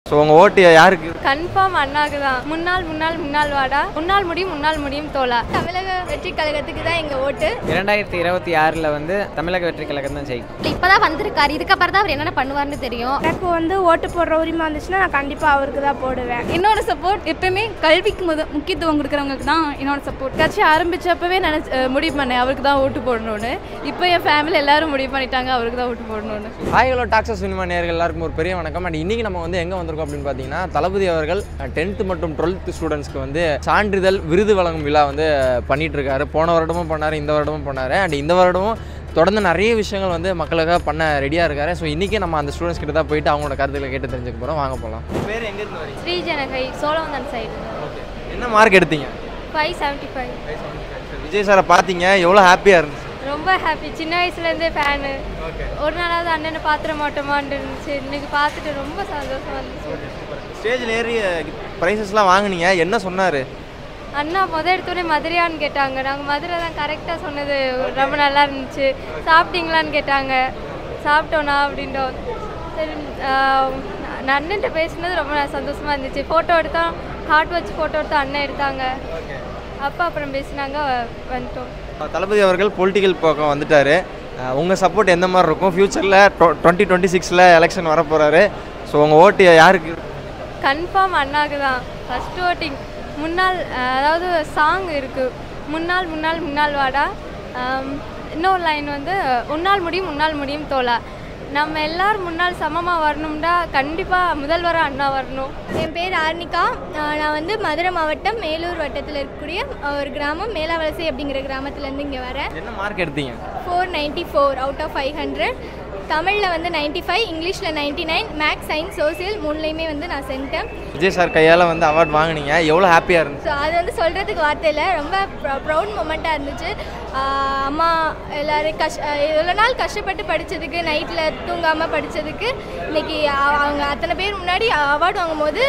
so உங்கள் ஓட்டு யாருக்கு கன்ஃபார்ம் அண்ணாக்கு தான் முன்னாள் முன்னாள் முன்னாள் வாடா முன்னாள் முடியும் முன்னாள் முடியும் தோலா தமிழக வெற்றி கழகத்துக்கு தான் எங்கள் ஓட்டு இரண்டாயிரத்தி இருபத்தி ஆறில் வந்து தமிழக வெற்றி கழகம் தான் ஜெயிக்கும் இப்பதான் வந்திருக்காரு இதுக்கப்புறம் தான் அவர் என்னென்ன பண்ணுவார்னு தெரியும் எனக்கு வந்து ஓட்டு போடுற உரிமை வந்துச்சுன்னா நான் கண்டிப்பாக அவருக்கு தான் போடுவேன் என்னோட சப்போர்ட் எப்பயுமே கல்விக்கு முத முக்கியத்துவம் கொடுக்குறவங்களுக்கு தான் என்னோட சப்போர்ட் கட்சி ஆரம்பிச்சப்பவே நினச்சி முடிவு பண்ணேன் அவருக்கு தான் ஓட்டு போடணும்னு இப்போ என் ஃபேமிலி எல்லாரும் முடிவு பண்ணிட்டாங்க அவருக்கு தான் ஓட்டு போடணும்னு ஹாய் ஹலோ டாக்ஸஸ் சினிமா நேர்கள் எல்லாருக்கும் ஒரு பெரிய வணக்கம் அண்ட் இன்றைக்கி நம்ம வந்து எங்கே வந்திருக்கோம் அப்படின்னு பார்த்தீங்கன்னா தளபதி அவர்கள் டென்த்து மற்றும் டுவெல்த்து ஸ்டூடெண்ட்ஸ்க்கு வந்து சான்றிதழ் விருது வழங்கும் விழா வந்து பண்ணிட்டு இருக்காரு போன வருடமும் பண்ணார் இந்த வருடமும் பண்ணார் அண்ட் இந்த வருடமும் தொடர்ந்து நிறைய விஷயங்கள் வந்து மக்களுக்காக பண்ண ரெடியாக இருக்காரு ஸோ இன்றைக்கி நம்ம அந்த ஸ்டூடெண்ட்ஸ் கிட்ட தான் போயிட்டு அவங்களோட கருத்துக்களை கேட்டு தெரிஞ்சுக்க போகிறோம் வாங்க போகலாம் பேர் எங்கேருந்து வரீங்க ஸ்ரீஜனகை சோழவந்தன் சைடு ஓகே என்ன மார்க் எடுத்தீங்க ஃபைவ் செவன்ட்டி ஃபைவ் விஜய் சாரை பார்த்தீங்க எவ்வளோ ஹாப்பியாக இருந்துச்சு ரொம்ப ஹாப்பி சின்ன வயசுலேருந்தே ஃபேனு ஓகே ஒரு நாளாவது அண்ணனை பாத்திர மாட்டோமான்னு இருந்துச்சு இன்னைக்கு பார்த்துட்டு ரொம்ப சந்தோஷமா இருந்துச்சு ஸ்டேஜில் ஏறி ப்ரைஸஸ்லாம் வாங்குனீங்க என்ன சொன்னார் அண்ணா முத எடுத்தோடனே மதுரையான்னு கேட்டாங்க நாங்கள் மதுரை தான் கரெக்டாக சொன்னது ரொம்ப நல்லா இருந்துச்சு சாப்பிட்டீங்களான்னு கேட்டாங்க சாப்பிட்டோண்ணா அப்படின்றோம் சரி ஆஹ், நான் அண்ணன்ட்ட பேசுனது ரொம்ப சந்தோஷமாக இருந்துச்சு ஃபோட்டோ எடுத்தோம் ஹார்ட் வச்சு ஃபோட்டோ எடுத்தோம் அண்ணன் எடுத்தாங்க அப்பா அப்புறம் பேசினாங்க வந்துட்டோம் தளபதி அவர்கள் பொலிட்டிக்கல் பக்கம் வந்துட்டார் உங்கள் சப்போர்ட் எந்த மாதிரி இருக்கும் ஃப்யூச்சரில் டுவெண்ட்டி டுவெண்ட்டி சிக்ஸில் எலெக்ஷன் வர போகிறாரு ஸோ உங்கள் ஓட்டு யாருக்கு கன்ஃபார்ம் அண்ணாக்கு தான் ஃபஸ்ட் ஓட்டிங் முன்னாள் அஹ், அதாவது சாங் இருக்குது முன்னாள் முன்னாள் முன்னாள் வாடா ஆம், இன்னொரு லைன் வந்து உன்னால் முடியும் உன்னால் முடியும் தோலா நம்ம எல்லாரும் முன்னால் சமமாக வரணும்டா கண்டிப்பாக முதல்வராக அண்ணா வரணும் என் பேர் ஆர்னிகா ஆஹ் நான் வந்து மதுரை மாவட்டம் மேலூர் வட்டத்தில் இருக்கக்கூடிய ஒரு கிராமம் மேலாவலசை அப்படிங்கிற கிராமத்துலேருந்து இங்கே வரேன் என்ன மார்க் எடுத்தீங்க four ninety four out of five hundred தமிழில் வந்து நைன்ட்டி ஃபைவ் இங்கிலீஷில் ninety nine maths science social மூணுலேயுமே வந்து நான் சென்ட்டேன் விஜய் சார் கையால் வந்து அவார்ட் வாங்குனீங்க எவ்வளோ ஹாப்பியாக இருந்துச்சு ஸோ அது வந்து சொல்கிறதுக்கு வார்த்தை இல்லை ரொம்ப ப்ரௌட் மூமெண்ட்டாக இருந்துச்சு ஆஹ் அம்மா எல்லோரும் கஷ் இவ்வளோ நாள் கஷ்டப்பட்டு படித்ததுக்கு நைட்டில் தூங்காமல் படித்ததுக்கு இன்னைக்கு அ- அவங்க அத்தனை பேர் முன்னாடி அவார்டு வாங்கும்போது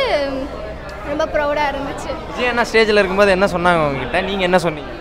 ரொம்ப ப்ரௌடாக இருந்துச்சு விஜய் என்ன ஸ்டேஜில் இருக்கும்போது என்ன சொன்னாங்க உங்ககிட்ட நீங்கள் என்ன சொன்னீங்க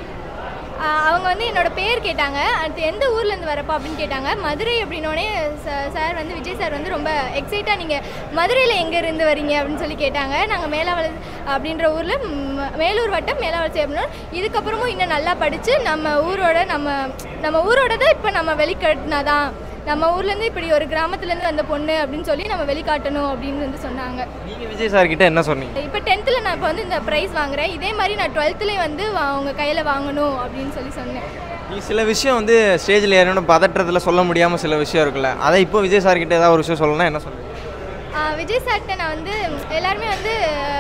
ஆஹ் அவங்க வந்து என்னோட பேர் கேட்டாங்க அடுத்து எந்த ஊர்லேருந்து வரப்போ அப்படின்னு கேட்டாங்க மதுரை அப்படின்னோடனே சார் வந்து விஜய் சார் வந்து ரொம்ப எக்ஸைட்டாக நீங்கள் மதுரையில் எங்கே இருந்து வரீங்க அப்படின்னு சொல்லி கேட்டாங்க நாங்கள் மேலாவள அப்படின்ற ஊரில் மேலூர் வட்டம் மேலாவளசி அப்படின்னா இதுக்கப்புறமும் இன்னும் நல்லா படித்து நம்ம ஊரோட நம்ம நம்ம ஊரோட தான் இப்போ நம்ம வெளிக்காட்டினா தான் நம்ம ஊர்லேருந்து இப்படி ஒரு கிராமத்துலேருந்து வந்த பொண்ணு அப்படின்னு சொல்லி நம்ம வெளிக்காட்டணும் அப்படின்னு வந்து சொன்னாங்க நீங்கள் விஜய் சார் கிட்ட என்ன சொன்னீங்க இப்போ டென்த்தில் நான் இப்போ வந்து இந்த ப்ரைஸ் வாங்குறேன் இதே மாதிரி நான் டுவெல்த்துலேயும் வந்து வா- அவங்க கையில் வாங்கணும் அப்படின்னு சொல்லி சொன்னேன் நீ சில விஷயம் வந்து ஸ்டேஜில் ஏறணும் பதற்றத்தில் சொல்ல முடியாமல் சில விஷயம் இருக்குல்ல அதை இப்போ விஜய் சார் கிட்ட ஏதாவது ஒரு விஷயம் சொல்லணும்னா என்ன சொல்லுவீங்க ஆஹ் விஜய் சார்கிட்ட நான் வந்து எல்லாருமே வந்து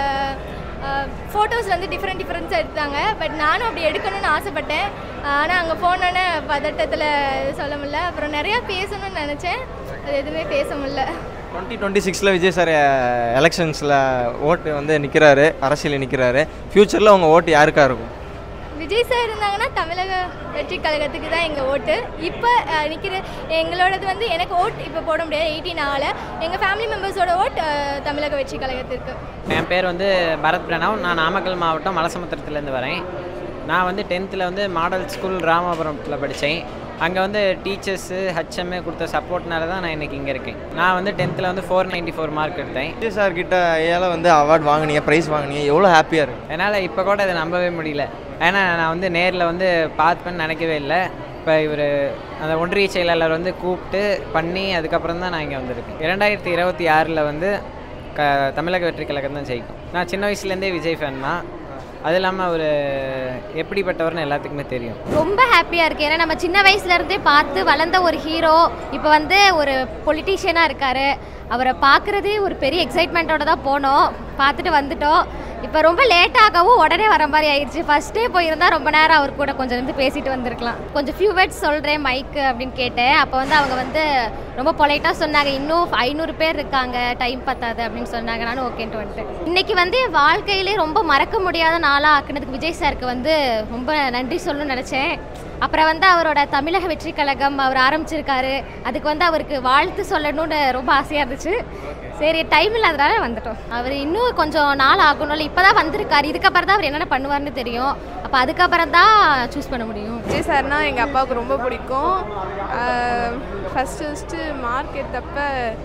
ஃபோட்டோஸ் வந்து டிஃப்ரெண்ட் டிஃப்ரெண்ட்ஸாக எடுத்தாங்க பட் நானும் அப்படி எடுக்கணும்னு ஆசைப்பட்டேன் ஆனால் அங்கே போனோன்னே பதட்டத்தில் சொல்ல முடியல அப்புறம் நிறையா பேசணும்னு நினச்சேன் அது எதுவுமே பேச முடியல டுவெண்ட்டி டுவெண்ட்டி சிக்ஸில் விஜய் சார் எலெக்ஷன்ஸில் ஓட்டு வந்து நிற்கிறாரு அரசியலில் நிற்கிறாரு ஃப்யூச்சரில் உங்கள் ஓட்டு யாருக்கா இருக்கும் விஜய் சார் இருந்தாங்கன்னா தமிழக வெற்றி கழகத்துக்கு தான் எங்கள் ஓட்டு இப்போ நிற்கிற எங்களோடது வந்து எனக்கு ஓட் இப்போ போட முடியாது எயிட்டீன் ஆகல எங்கள் ஃபேமிலி மெம்பர்ஸோட ஓட் அஹ், தமிழக வெற்றி கழகத்திற்கு என் பேர் வந்து பரத் பிரணவ் நான் நாமக்கல் மாவட்டம் மலசமுத்திரத்துலேருந்து வரேன் நான் வந்து டென்த்தில் வந்து மாடல் ஸ்கூல் ராமபுரத்தில் படித்தேன் அங்கே வந்து டீச்சர்ஸு ஹச்எம்ஏ கொடுத்த சப்போர்ட்னால தான் நான் இன்றைக்கி இங்கே இருக்கேன் நான் வந்து டென்த்தில் வந்து ஃபோர் நைன்ட்டி ஃபோர் மார்க் எடுத்தேன் விஜய் சார் கிட்ட ஏழை வந்து அவார்ட் வாங்குனீங்க ப்ரைஸ் வாங்குனீங்க எவ்வளோ ஹாப்பியாக இருக்கு என்னால் இப்போ கூட அதை நம்பவே முடியல ஏன்னா நான் வந்து நேரில் வந்து பார்ப்பேன்னு நினைக்கவே இல்லை இப்போ இவர் அந்த ஒன்றிய செயலாளர் வந்து கூப்பிட்டு பண்ணி அதுக்கப்புறம் தான் நான் இங்கே வந்திருக்கேன் இரண்டாயிரத்தி இருபத்தி ஆறில் வந்து க தமிழக வெற்றி கழகம் தான் ஜெயிக்கும் நான் சின்ன வயசுலேருந்தே விஜய் ஃபேன் தான் அது இல்லாமல் அவர் எப்படிப்பட்டவர்னு எல்லாத்துக்குமே தெரியும் ரொம்ப ஹாப்பியாக இருக்குது ஏன்னா நம்ம சின்ன வயசுல இருந்தே பார்த்து வளர்ந்த ஒரு ஹீரோ இப்போ வந்து ஒரு பொலிட்டீஷியனாக இருக்கார் அவரை பார்க்குறதே ஒரு பெரிய எக்ஸைட்மெண்ட்டோட தான் போனோம் பார்த்துட்டு வந்துட்டோம் இப்போ ரொம்ப லேட்டாகவும் உடனே வர மாதிரி ஆயிடுச்சு ஃபஸ்ட்டே போயிருந்தா ரொம்ப நேரம் அவர் கூட கொஞ்சம் இருந்து பேசிட்டு வந்திருக்கலாம் கொஞ்சம் ஃபியூ வேர்ட்ஸ் சொல்கிறேன் மைக்கு அப்படின்னு கேட்டேன் அப்போ வந்து அவங்க வந்து ரொம்ப பொலைட்டாக சொன்னாங்க இன்னும் ஐநூறு பேர் இருக்காங்க டைம் பத்தாது அப்படின்னு சொன்னாங்க நானும் ஓகேன்ட்டு வந்துட்டேன் இன்னைக்கு வந்து என் வாழ்க்கையிலே ரொம்ப மறக்க முடியாத நாளாக ஆக்குனதுக்கு விஜய் சாருக்கு வந்து ரொம்ப நன்றி சொல்லணும்னு நினச்சேன் அப்புறம் வந்து அவரோட தமிழக வெற்றி கழகம் அவர் ஆரம்பிச்சிருக்காரு அதுக்கு வந்து அவருக்கு வாழ்த்து சொல்லணும்னு ரொம்ப ஆசையாக இருந்துச்சு சரி டைம் இல்லாதனால வந்துட்டோம் அவர் இன்னும் கொஞ்சம் நாள் ஆகணும்ல இப்போ தான் வந்திருக்காரு இதுக்கப்புறம் தான் அவர் என்னென்ன பண்ணுவார்னு தெரியும் அப்போ அதுக்கப்புறம் தான் சூஸ் பண்ண முடியும் விஜய் சார்னா எங்கள் அப்பாவுக்கு ரொம்ப பிடிக்கும் ஃபஸ்ட்டு ஃபஸ்ட்டு மார்க் எடுத்தப்ப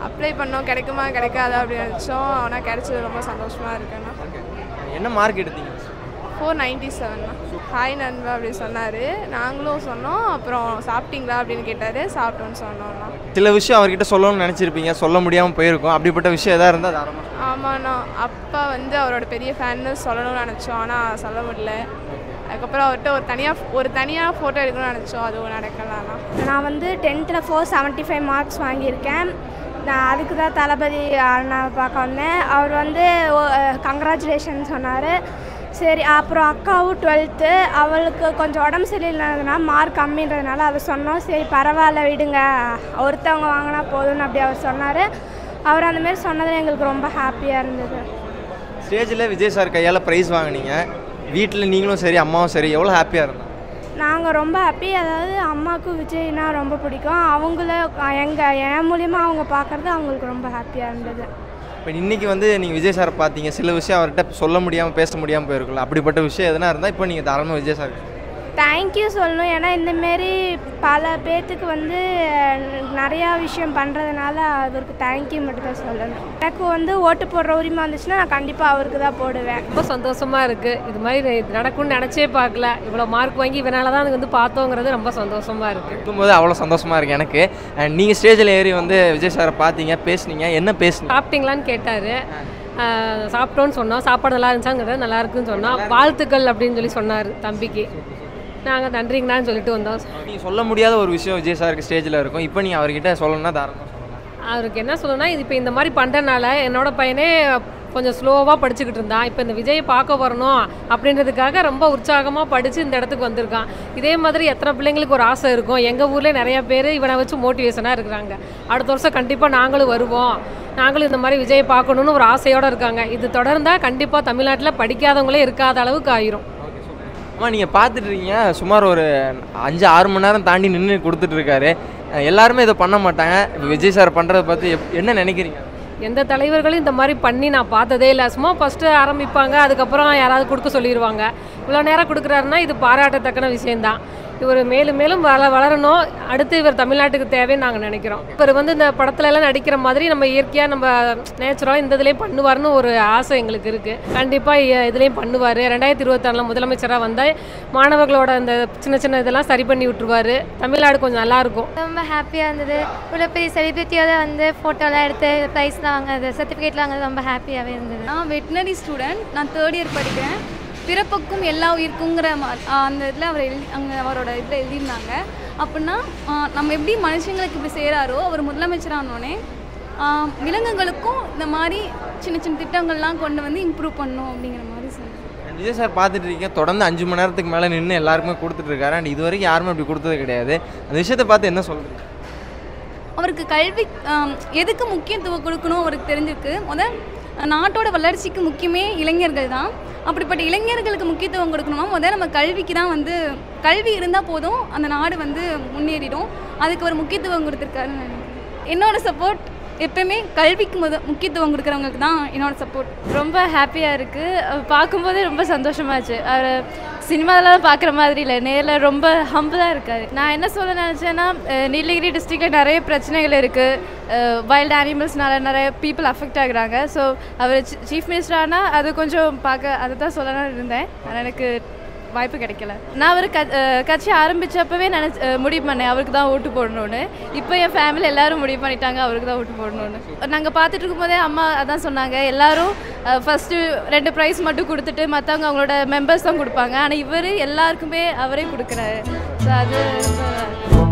அப்ளை பண்ணோம் கிடைக்குமா கிடைக்காதா அப்படின்னு நினச்சோம் ஆனால் கிடைச்சது ரொம்ப சந்தோஷமாக இருக்குண்ணா என்ன மார்க் எடுத்தீங்க ஃபோர் நைன்ட்டி செவன்ண்ணா ஹாய் நண்பா அப்படி சொன்னார் நாங்களும் சொன்னோம் அப்புறம் சாப்பிட்டீங்களா அப்படின்னு கேட்டார் சாப்பிட்டோன்னு சொன்னோம்ண்ணா சில விஷயம் அவர்கிட்ட சொல்லணும்னு நினச்சிருப்பீங்க சொல்ல முடியாமல் போயிருக்கும் அப்படிப்பட்ட விஷயம் எதாவது இருந்தால் தாராளமாக ஆமாண்ணா அப்பா வந்து அவரோட பெரிய ஃபேன்னு சொல்லணும்னு நினச்சோம் ஆனால் சொல்ல முடியல அதுக்கப்புறம் அவர்கிட்ட ஒரு தனியாக ஒரு தனியாக ஃபோட்டோ எடுக்கணும்னு நினச்சோம் அதுவும் நடக்கலாம்ண்ணா நான் வந்து டென்த்தில் ஃபோர் செவன்ட்டி ஃபைவ் மார்க்ஸ் வாங்கியிருக்கேன் நான் அதுக்கு தான் தளபதி நான் பார்க்க வந்தேன் அவர் வந்து கங்க்ராச்சுலேஷன் சொன்னார் சரி அப்புறம் அக்காவும் டுவெல்த்து அவளுக்கு கொஞ்சம் உடம்பு சரியில்லாததுனால மார்க் கம்மின்றதுனால அதை சொன்னோம் சரி பரவாயில்ல விடுங்க ஒருத்தவங்க வாங்கினா போதும்னு அப்படி அவர் சொன்னார் அவர் அந்த மாதிரி சொன்னதில் எங்களுக்கு ரொம்ப ஹாப்பியாக இருந்தது ஸ்டேஜில் விஜய் சார் கையால் ப்ரைஸ் வாங்குனீங்க வீட்டில் நீங்களும் சரி அம்மாவும் சரி எவ்வளோ ஹாப்பியாக இருந்தாங்க நாங்கள் ரொம்ப ஹாப்பி அதாவது அம்மாவுக்கும் விஜய்னா ரொம்ப பிடிக்கும் அவங்கள எங்கள் என் மூலிமா அவங்க பார்க்குறது அவங்களுக்கு ரொம்ப ஹாப்பியாக இருந்தது இப்போ இன்றைக்கி வந்து நீங்கள் விஜய் சாரை பார்த்தீங்க சில விஷயம் அவர்கிட்ட சொல்ல முடியாமல் பேச முடியாமல் போயிருக்குல்ல அப்படிப்பட்ட விஷயம் எதுனா இருந்தால் இப்போ நீங்கள் தாராளமாக விஜய் சார் தேங்க்யூ சொல்லணும் ஏன்னா இந்தமாரி பல பேர்த்துக்கு வந்து நிறையா விஷயம் பண்ணுறதுனால அவருக்கு தேங்க்யூ மட்டும் தான் சொல்லணும் எனக்கு வந்து ஓட்டு போடுற உரிமை வந்துச்சுன்னா நான் கண்டிப்பாக அவருக்கு தான் போடுவேன் ரொம்ப சந்தோஷமா இருக்கு இது மாதிரி இது நடக்கும்னு நினச்சே பார்க்கல இவ்வளோ மார்க் வாங்கி இவனால தான் அது வந்து பார்த்தோங்கிறது ரொம்ப சந்தோஷமா இருக்கு இருக்கும்போது அவ்வளோ சந்தோஷமாக இருக்குது எனக்கு அண்ட் நீங்கள் ஸ்டேஜில் ஏறி வந்து விஜய் சாரை பார்த்தீங்க பேசுனீங்க என்ன பேசுனீங்க சாப்பிட்டீங்களான்னு கேட்டார் சாப்பிட்டோன்னு சொன்னோம் சாப்பாடு நல்லா இருந்துச்சாங்கிறத நல்லா இருக்குன்னு சொன்னோம் வாழ்த்துக்கள் அப்படின்னு சொல்லி சொன்னார் தம்பிக்கு நாங்கள் நன்றிங்கண்ணான்னு சொல்லிட்டு வந்தோம் நீங்கள் சொல்ல முடியாத ஒரு விஷயம் விஜய் சாருக்கு ஸ்டேஜில் இருக்கும் இப்போ நீங்கள் அவர்கிட்ட சொல்லணும்னா தாராளமாக சொல்லலாம் அவருக்கு என்ன சொல்லணும்னா இது இப்போ இந்த மாதிரி பண்ணுறனால என்னோட பையனே கொஞ்சம் ஸ்லோவாக படிச்சுக்கிட்டு இருந்தான் இப்போ இந்த விஜயை பார்க்க வரணும் அப்படின்றதுக்காக ரொம்ப உற்சாகமாக படித்து இந்த இடத்துக்கு வந்திருக்கான் இதே மாதிரி எத்தனை பிள்ளைங்களுக்கு ஒரு ஆசை இருக்கும் எங்கள் ஊரில் நிறைய பேர் இவனை வச்சு மோட்டிவேஷனாக இருக்கிறாங்க அடுத்த வருஷம் கண்டிப்பாக நாங்களும் வருவோம் நாங்களும் இந்த மாதிரி விஜயை பார்க்கணுன்னு ஒரு ஆசையோடு இருக்காங்க இது தொடர்ந்தால் கண்டிப்பாக தமிழ்நாட்டில் படிக்காதவங்களே இருக்காத அளவுக்கு ஆயிரும் அம்மா நீங்கள் பார்த்துட்டு இருக்கீங்க சுமார் ஒரு அஞ்சு ஆறு மணி நேரம் தாண்டி நின்று கொடுத்துட்டு இருக்காரு அஹ் எல்லாருமே இதை பண்ண மாட்டாங்க இப்போ விஜய் சார் பண்ணுறத பார்த்து எப்- என்ன நினைக்கிறீங்க எந்த தலைவர்களும் இந்த மாதிரி பண்ணி நான் பார்த்ததே இல்லை சும்மா ஃபஸ்ட்டு ஆரம்பிப்பாங்க அதுக்கப்புறம் யாராவது கொடுக்க சொல்லிடுவாங்க இவ்வளோ நேரம் கொடுக்குறாருன்னா இது பாராட்டத்தக்கன விஷயந்தான் இவர் மேலும் மேலும் வள வளரணும் அடுத்து இவர் தமிழ்நாட்டுக்கு தேவைன்னு நாங்கள் நினைக்கிறோம் இவர் வந்து இந்த படத்துல எல்லாம் நடிக்கிற மாதிரி நம்ம இயற்கையாக நம்ம நேச்சுரலாக இந்த இதுலேயும் பண்ணுவார்னு ஒரு ஆசை எங்களுக்கு இருக்குது கண்டிப்பாக இதுலேயும் பண்ணுவார் ரெண்டாயிரத்தி இருபத்தாறில் முதலமைச்சராக வந்தால் மாணவர்களோட அந்த சின்ன சின்ன இதெல்லாம் சரி பண்ணி விட்டுருவாரு தமிழ்நாடு கொஞ்சம் நல்லாயிருக்கும் ரொம்ப ஹாப்பியாக இருந்தது இவ்வளோ பெரிய செலிபிரிட்டியோட வந்து ஃபோட்டோலாம் எடுத்து ப்ரைஸ்லாம் வாங்குறது சர்டிஃபிகேட்லாம் வாங்குறது ரொம்ப ஹாப்பியாகவே இருந்தது நான் வெட்டினரி ஸ்டூடெண்ட் நான் தேர்ட் இயர் படிக்கிறேன் பிறப்புக்கும் எல்லா உயிருக்குங்கிற மா- ஆ, அந்த இதில் அவர் எழுதி அங்கே அவரோட இதில் எழுதியிருந்தாங்க அப்படின்னா ஆ, நம்ம எப்படி மனுஷங்களுக்கு இப்படி செய்கிறாரோ அவர் முதலமைச்சரானோடனே விலங்குகளுக்கும் இந்த மாதிரி சின்ன சின்ன திட்டங்கள்லாம் கொண்டு வந்து இம்ப்ரூவ் பண்ணணும் அப்படிங்கிற மாதிரி சொன்னாங்க And விஜய் சார் பார்த்துட்டு இருக்கீங்க தொடர்ந்து அஞ்சு மணி நேரத்துக்கு மேலே நின்று எல்லாருக்குமே கொடுத்துட்டு இருக்காரு அண்ட் இது வரைக்கும் யாருமே அப்படி கொடுத்தது கிடையாது அந்த விஷயத்தை பார்த்து என்ன சொல்கிறீங்க அவருக்கு கல்வி ஆம், எதுக்கு முக்கியத்துவம் கொடுக்கணும் அவருக்கு தெரிஞ்சிருக்கு முத நாட்டோட வளர்ச்சிக்கு முக்கியமே இளைஞர்கள் தான் அப்படிப்பட்ட இளைஞர்களுக்கு முக்கியத்துவம் கொடுக்கணுமா முதல் நம்ம கல்விக்கு தான் வந்து கல்வி இருந்தால் போதும் அந்த நாடு வந்து முன்னேறிடும் அதுக்கு ஒரு முக்கியத்துவம் கொடுத்துருக்காருன்னு நினைக்கிறேன் என்னோட சப்போர்ட் எப்பயுமே கல்விக்கு முத முக்கியத்துவம் கொடுக்குறவங்களுக்கு தான் என்னோட சப்போர்ட் ரொம்ப ஹாப்பியாக இருக்குது பார்க்கும்போதே ரொம்ப சந்தோஷமாச்சு அவர் சினிமாவில் பார்க்குற மாதிரி இல்லை நேரில் ரொம்ப ஹம்பிளாக இருக்காரு நான் என்ன சொல்ல நினச்சேன்னா அஹ், நீலகிரி டிஸ்ட்ரிக்டில் நிறைய பிரச்சனைகள் இருக்குது வைல்ட் அனிமல்ஸ்னால நிறைய பீப்புள் அஃபெக்ட் ஆகுறாங்க ஸோ அவர் சீஃப் மினிஸ்டர் ஆனால் அது கொஞ்சம் பார்க்க அதை தான் சொல்லணும்னு இருந்தேன் ஆனால் எனக்கு வாய்ப்பு கிடைக்கல நான் அவர் க அஹ், கட்சி ஆரம்பித்தப்பவே நினச்சி முடிவு பண்ணேன் அவருக்கு தான் ஓட்டு போடணும்னு இப்போ என் ஃபேமிலி எல்லாரும் முடிவு பண்ணிட்டாங்க அவருக்கு தான் ஓட்டு போடணும்னு நாங்கள் பார்த்துட்டு இருக்கும்போதே அம்மா அதான் சொன்னாங்க எல்லாரும் ஃபஸ்ட்டு ரெண்டு ப்ரைஸ் மட்டும் கொடுத்துட்டு மற்றவங்க அவங்களோட மெம்பர்ஸ் தான் கொடுப்பாங்க ஆனால் இவர் எல்லாருக்குமே அவரே கொடுக்குறாரு ஸோ அது ரொம்ப